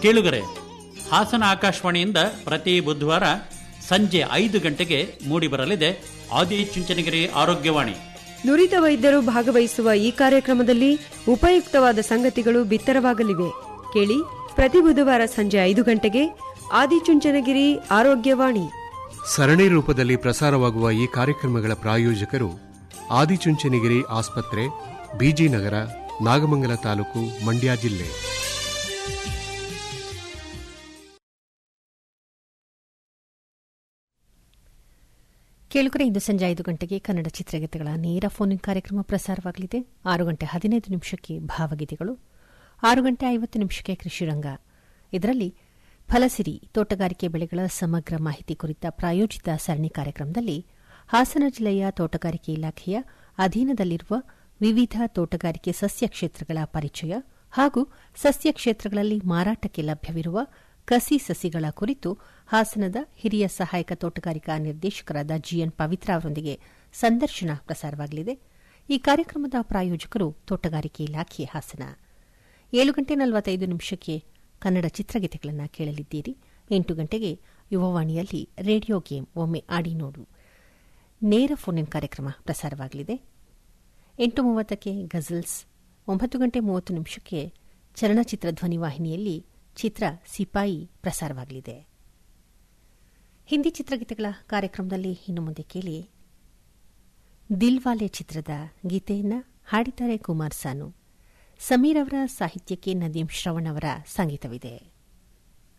ಕೇಳುಗರೆ ಹಾಸನ ಆಕಾಶವಾಣಿಯಿಂದ ಪ್ರತಿ ಬುಧವಾರ ಸಂಜೆ ಐದು ಗಂಟೆಗೆ ಮೂಡಿಬರಲಿದೆ ಆದಿಚುಂಚನಗಿರಿ ಆರೋಗ್ಯವಾಣಿ ನುರಿತ ವೈದ್ಯರು ಭಾಗವಹಿಸುವ ಈ ಕಾರ್ಯಕ್ರಮದಲ್ಲಿ ಉಪಯುಕ್ತವಾದ ಸಂಗತಿಗಳು ಬಿತ್ತರವಾಗಲಿವೆ ಕೇಳಿ ಪ್ರತಿ ಬುಧವಾರ ಸಂಜೆ ಐದು ಗಂಟೆಗೆ ಆದಿಚುಂಚನಗಿರಿ ಆರೋಗ್ಯವಾಣಿ ಸರಣಿ ರೂಪದಲ್ಲಿ ಪ್ರಸಾರವಾಗುವ ಈ ಕಾರ್ಯಕ್ರಮಗಳ ಪ್ರಾಯೋಜಕರು ಆದಿಚುಂಚನಗಿರಿ ಆಸ್ಪತ್ರೆ ಬಿಜಿ ನಗರ ನಾಗಮಂಗಲ ತಾಲೂಕು ಮಂಡ್ಯ ಜಿಲ್ಲೆ ಕೇಳುಗರೆ ಇಂದು ಸಂಜೆ ಐದು ಗಂಟೆಗೆ ಕನ್ನಡ ಚಿತ್ರಗೀತೆಗಳ ನೇರ ಫೋನ್ ಕಾರ್ಯಕ್ರಮ ಪ್ರಸಾರವಾಗಲಿದೆ ಆರು ಗಂಟೆ ಹದಿನೈದು ನಿಮಿಷಕ್ಕೆ ಭಾವಗೀತೆಗಳು ಆರು ಗಂಟೆ ಐವತ್ತು ನಿಮಿಷಕ್ಕೆ ಕೃಷಿರಂಗ ಇದರಲ್ಲಿ ಫಲಸಿರಿ ತೋಟಗಾರಿಕೆ ಬೆಳೆಗಳ ಸಮಗ್ರ ಮಾಹಿತಿ ಕುರಿತ ಪ್ರಾಯೋಜಿತ ಸರಣಿ ಕಾರ್ಯಕ್ರಮದಲ್ಲಿ ಹಾಸನ ಜಿಲ್ಲೆಯ ತೋಟಗಾರಿಕೆ ಇಲಾಖೆಯ ಅಧೀನದಲ್ಲಿರುವ ವಿವಿಧ ತೋಟಗಾರಿಕೆ ಸಸ್ಯ ಕ್ಷೇತ್ರಗಳ ಪರಿಚಯ ಹಾಗೂ ಸಸ್ಯ ಕ್ಷೇತ್ರಗಳಲ್ಲಿ ಮಾರಾಟಕ್ಕೆ ಲಭ್ಯವಿರುವ ಕಸಿ ಸಸಿಗಳ ಕುರಿತು ಹಾಸನದ ಹಿರಿಯ ಸಹಾಯಕ ತೋಟಗಾರಿಕಾ ನಿರ್ದೇಶಕರಾದ ಜಿಎನ್ ಪವಿತ್ರ ಅವರೊಂದಿಗೆ ಸಂದರ್ಶನ ಪ್ರಸಾರವಾಗಲಿದೆ ಈ ಕಾರ್ಯಕ್ರಮದ ಪ್ರಾಯೋಜಕರು ತೋಟಗಾರಿಕೆ ಇಲಾಖೆ ಹಾಸನ ಏಳು ಗಂಟೆ ನಲವತ್ತೈದು ನಿಮಿಷಕ್ಕೆ ಕನ್ನಡ ಚಿತ್ರಗೀತೆಗಳನ್ನು ಕೇಳಲಿದ್ದೀರಿ ಎಂಟು ಗಂಟೆಗೆ ಯುವವಾಣಿಯಲ್ಲಿ ರೇಡಿಯೋ ಗೇಮ್ ಒಮ್ಮೆ ಆಡಿ ನೋಡು ನೇರ ಫೋನ್ ಇನ್ ಕಾರ್ಯಕ್ರಮ ಪ್ರಸಾರವಾಗಲಿದೆ ಎಂಟು ಮೂವತ್ತಕ್ಕೆ ಗಜಲ್ಸ್ ಒಂಬತ್ತು ಗಂಟೆ ಮೂವತ್ತು ನಿಮಿಷಕ್ಕೆ ಚಲನಚಿತ್ರ ಧ್ವನಿವಾಹಿನಿಯಲ್ಲಿ ಚಿತ್ರ ಸಿಪಾಯಿ ಪ್ರಸಾರವಾಗಲಿದೆ ಹಿಂದಿ ಚಿತ್ರಗೀತೆಗಳ ಕಾರ್ಯಕ್ರಮದಲ್ಲಿ ಇನ್ನು ಮುಂದೆ ಕೇಳಿ ದಿಲ್ವಾಲೆ ಚಿತ್ರದ ಗೀತೆಯನ್ನ ಹಾಡಿದ್ದಾರೆ ಕುಮಾರ್ ಸಾನು ಸಮೀರ್ ಅವರ ಸಾಹಿತ್ಯಕ್ಕೆ ನದೀಂ ಶ್ರವಣ್ ಅವರ ಸಂಗೀತವಿದೆ